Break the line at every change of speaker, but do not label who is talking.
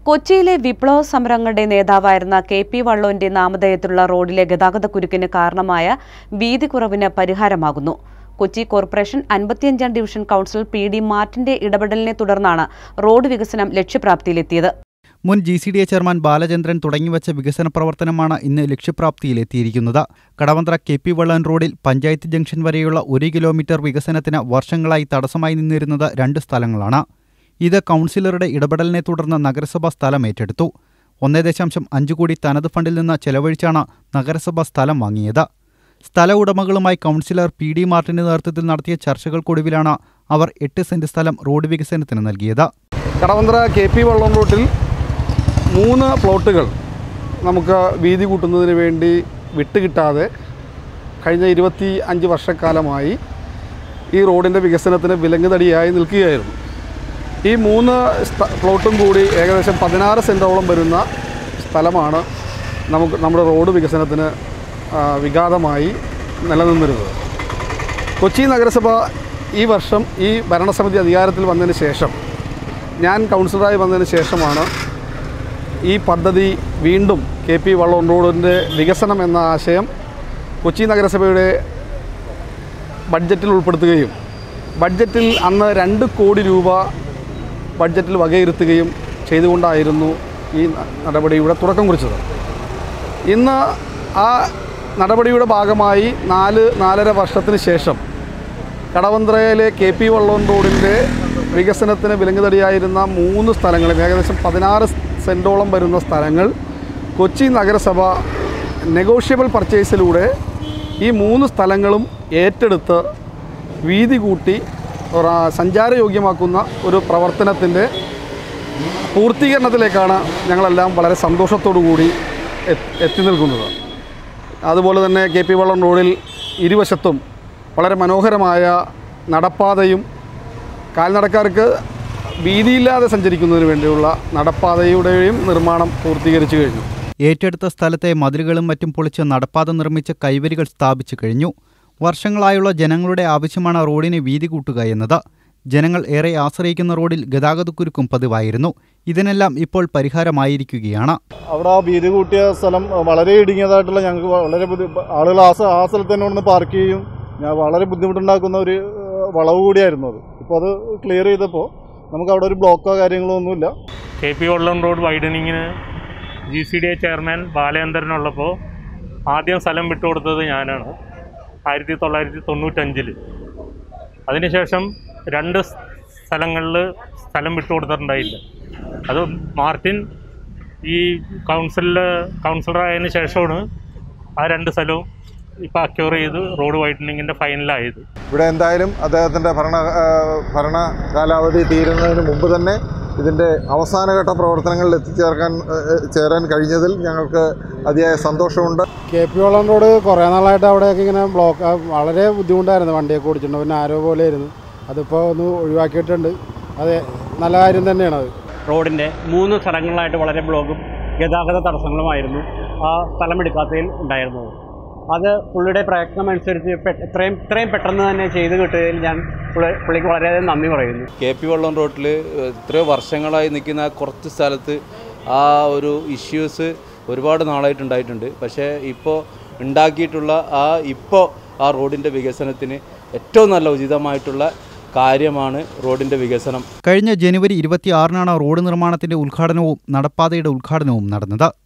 കൊച്ചിയിലെ വിപ്ലവ സമരങ്ങളുടെ നേതാവായിരുന്ന കെ പി വള്ളോന്റെ നാമധേയത്തിലുള്ള റോഡിലെ ഗതാഗതക്കുരുക്കിന് കാരണമായ വീതി കുറവിന് പരിഹാരമാകുന്നു കൊച്ചി കോർപ്പറേഷൻ അൻപത്തിയഞ്ചാം ഡിവിഷൻ കൗൺസിൽ പി ഡി മാർട്ടിന്റെ ഇടപെടലിനെ തുടർന്നാണ് റോഡ് വികസനം ലക്ഷ്യപ്രാപ്തിയിലെത്തിയത്
മുൻ G C D A chairman Balachandran തുടങ്ങിവച്ച വികസന പ്രവർത്തനമാണ് ഇന്ന് ലക്ഷ്യപ്രാപ്തിയിലെത്തിയിരിക്കുന്നത് കടവന്ത്ര കെ പി വള്ളൻ റോഡിൽ പഞ്ചായത്ത് ജംഗ്ഷൻ വരെയുള്ള ഒരു കിലോമീറ്റർ വികസനത്തിന് വർഷങ്ങളായി തടസ്സമായി നിന്നിരുന്നത് രണ്ട് സ്ഥലങ്ങളാണ് ഇത് കൗൺസിലറുടെ ഇടപെടലിനെ തുടർന്ന് നഗരസഭ സ്ഥലം ഏറ്റെടുത്തു ഒന്നേ ദശാംശം അഞ്ച് കോടി തനത് ഫണ്ടിൽ നിന്ന് ചെലവഴിച്ചാണ് നഗരസഭ സ്ഥലം വാങ്ങിയത് സ്ഥല ഉടമകളുമായി കൗൺസിലർ പി ഡി മാർട്ടിന്റെ നേതൃത്വത്തിൽ നടത്തിയ ചർച്ചകൾക്കൊടുവിലാണ് അവർ എട്ട് സെന്റ് സ്ഥലം റോഡ് വികസനത്തിന് നൽകിയത്
കടവന്ത്ര കെ പി വള്ളം റൂട്ടിൽ മൂന്ന് പ്ലോട്ടുകൾ നമുക്ക് വീതി കൂട്ടുന്നതിന് വേണ്ടി വിട്ടുകിട്ടാതെ കഴിഞ്ഞ ഇരുപത്തി അഞ്ച് വർഷക്കാലമായി ഈ റോഡിൻ്റെ വികസനത്തിന് വിലങ്ങുതടിയായി നിൽക്കുകയായിരുന്നു ഈ മൂന്ന് സ്ഥ പ്ലോട്ടും കൂടി ഏകദേശം പതിനാറ് സെൻറ്റോളം വരുന്ന സ്ഥലമാണ് നമുക്ക് നമ്മുടെ റോഡ് വികസനത്തിന് ആ, വിഘാതമായി നിലനിന്നിരുന്നത് കൊച്ചി നഗരസഭ ഈ വർഷം ഈ ഭരണസമിതി അധികാരത്തിൽ വന്നതിന് ശേഷം ഞാൻ കൗൺസിലറായി വന്നതിന് ശേഷമാണ് ഈ പദ്ധതി വീണ്ടും കെ പി വള്ളം റോഡിൻ്റെ വികസനം എന്ന ആശയം കൊച്ചി നഗരസഭയുടെ ബഡ്ജറ്റിൽ ഉൾപ്പെടുത്തുകയും ബഡ്ജറ്റിൽ അന്ന് രണ്ട് കോടി രൂപ ബഡ്ജറ്റിൽ വകയിരുത്തുകയും ചെയ്തുകൊണ്ടായിരുന്നു ഈ ന- നടപടിയുടെ തുടക്കം കുറിച്ചത് ഇന്ന് ആ നടപടിയുടെ ഭാഗമായി നാല് നാലര വർഷത്തിന് ശേഷം കടവന്ത്രയിലെ കെ പി വള്ളോൻ റോഡിൻ്റെ വികസനത്തിന് വിലങ്ങുതടിയായിരുന്ന മൂന്ന് സ്ഥലങ്ങളിൽ ഏകദേശം പതിനാറ് സെൻറ്റോളം വരുന്ന സ്ഥലങ്ങൾ കൊച്ചി നഗരസഭ നെഗോഷ്യബിൾ പർച്ചേസിലൂടെ ഈ മൂന്ന് സ്ഥലങ്ങളും ഏറ്റെടുത്ത് വീതി കൂട്ടി റ- സഞ്ചാരയോഗ്യമാക്കുന്ന ഒരു പ്രവർത്തനത്തിൻ്റെ പൂർത്തീകരണത്തിലേക്കാണ് ഞങ്ങളെല്ലാം വളരെ സന്തോഷത്തോടു കൂടി എത്ത് എത്തി നിൽക്കുന്നത് അതുപോലെ തന്നെ കെ പി വള്ളം റോഡിൽ ഇരുവശത്തും വളരെ മനോഹരമായ നടപ്പാതയും കാൽനടക്കാർക്ക് വീതിയില്ലാതെ സഞ്ചരിക്കുന്നതിന് വേണ്ടിയുള്ള നടപ്പാതയുടെയും നിർമ്മാണം പൂർത്തീകരിച്ചു കഴിഞ്ഞു
ഏറ്റെടുത്ത സ്ഥലത്തെ മതിലുകളും മറ്റും പൊളിച്ച് നടപ്പാത നിർമ്മിച്ച് കൈവരികൾ സ്ഥാപിച്ചു കഴിഞ്ഞു വർഷങ്ങളായുള്ള ജനങ്ങളുടെ ആവശ്യമാണ് റോഡിന് വീതി കൂട്ടുക എന്നത് ജനങ്ങൾ ഏറെ ആശ്രയിക്കുന്ന റോഡിൽ ഗതാഗതക്കുരുക്കും പതിവായിരുന്നു ഇതിനെല്ലാം ഇപ്പോൾ പരിഹാരമായിരിക്കുകയാണ്
അവിടെ ആ വീതി കൂട്ടിയ സ്ഥലം വളരെ ഇടുങ്ങിയതായിട്ടുള്ള ഞങ്ങൾക്ക് വളരെ ബുദ്ധി ആളുകൾ ആ സ്ഥ- ആ സ്ഥലത്ത് തന്നെ വന്ന് പാർക്ക് ചെയ്യും ഞാൻ വളരെ ബുദ്ധിമുട്ടുണ്ടാക്കുന്ന ഒരു ഏഹ്, വളവ് കൂടിയായിരുന്നു അത് ഇപ്പോൾ അത് ക്ലിയർ ചെയ്തപ്പോൾ നമുക്ക് അവിടെ ഒരു ബ്ലോക്കോ കാര്യങ്ങളോ ഒന്നുമില്ല
കെ പി വള്ളം റോഡ് വൈഡനിങ്ങിന് G C D A chairman ബാലചന്ദ്രനുള്ളപ്പോൾ ആദ്യം സ്ഥലം വിട്ടുകൊടുത്തത് ഞാനാണ് ആയിരത്തി തൊള്ളായിരത്തി തൊണ്ണൂറ്റഞ്ചിൽ അതിനുശേഷം രണ്ട് സ്ഥലങ്ങളിൽ സ്ഥലം വിട്ടുകൊടുത്തിട്ടുണ്ടായില്ല അത് മാർട്ടിൻ ഈ കൗൺസിലിൽ കൗൺസിലറായതിനു ശേഷമാണ് ആ രണ്ട് സ്ഥലവും ഇപ്പോൾ അക്യൂർ ചെയ്ത് റോഡ് വൈഡനിങ്ങിൻ്റെ ഫൈനലായത്
ഇവിടെ എന്തായാലും അദ്ദേഹത്തിൻ്റെ ഭരണ ആ, ഭരണ കാലാവധി തീരുന്നതിന് മുമ്പ് തന്നെ ഇതിൻ്റെ അവസാനഘട്ട പ്രവർത്തനങ്ങളിൽ എത്തിച്ചേർക്കാൻ ആ, ചേരാൻ കഴിഞ്ഞതിൽ ഞങ്ങൾക്ക് അതിയായ സന്തോഷമുണ്ട്
കെ പി വള്ളം റോഡ് കുറേ നാളായിട്ട് അവിടെയൊക്കെ ഇങ്ങനെ ബ്ലോക്ക് ആ, വളരെ ബുദ്ധിമുട്ടായിരുന്നു വണ്ടിയൊക്കെ ഓടിച്ചിട്ടുണ്ട് പിന്നെ ആരോ പോലെയായിരുന്നു അതിപ്പോൾ ഒന്ന് ഒഴിവാക്കിയിട്ടുണ്ട് അത് നല്ല കാര്യം തന്നെയാണ് അത്
റോഡിൻ്റെ മൂന്ന് സ്ഥലങ്ങളിലായിട്ട് വളരെ ബ്ലോക്കും ഗതാഗത തടസ്സങ്ങളുമായിരുന്നു ആ സ്ഥലമെടുക്കാത്തതിൽ ഉണ്ടായിരുന്നത് അത് പുള്ളിയുടെ പ്രയത്നം അനുസരിച്ച് പെ- എത്രയും ഇത്രയും പെട്ടെന്ന് തന്നെ ചെയ്ത് കിട്ടിയതിൽ ഞാൻ പുള്ളി- പുള്ളിക്ക് വളരെയധികം നന്ദി പറയുന്നു
കെ പി വള്ളം റോട്ടിൽ ഇത്രയോ വർഷങ്ങളായി നിൽക്കുന്ന ആ കുറച്ച് സ്ഥലത്ത് ആ ഒരു ഇഷ്യൂസ് ഒരുപാട് നാളായിട്ടുണ്ടായിട്ടുണ്ട് പക്ഷേ ഇപ്പോൾ ഉണ്ടാക്കിയിട്ടുള്ള ആ ഇപ്പോൾ ആ റോഡിൻ്റെ വികസനത്തിന് ഏറ്റവും നല്ല ഉചിതമായിട്ടുള്ള കാര്യമാണ് റോഡിൻ്റെ വികസനം
കഴിഞ്ഞ ജനുവരി ഇരുപത്തിയാറിനാണ് റോഡ് നിർമ്മാണത്തിന്റെ ഉദ്ഘാടനവും നടപ്പാതയുടെ ഉദ്ഘാടനവും നടന്നത്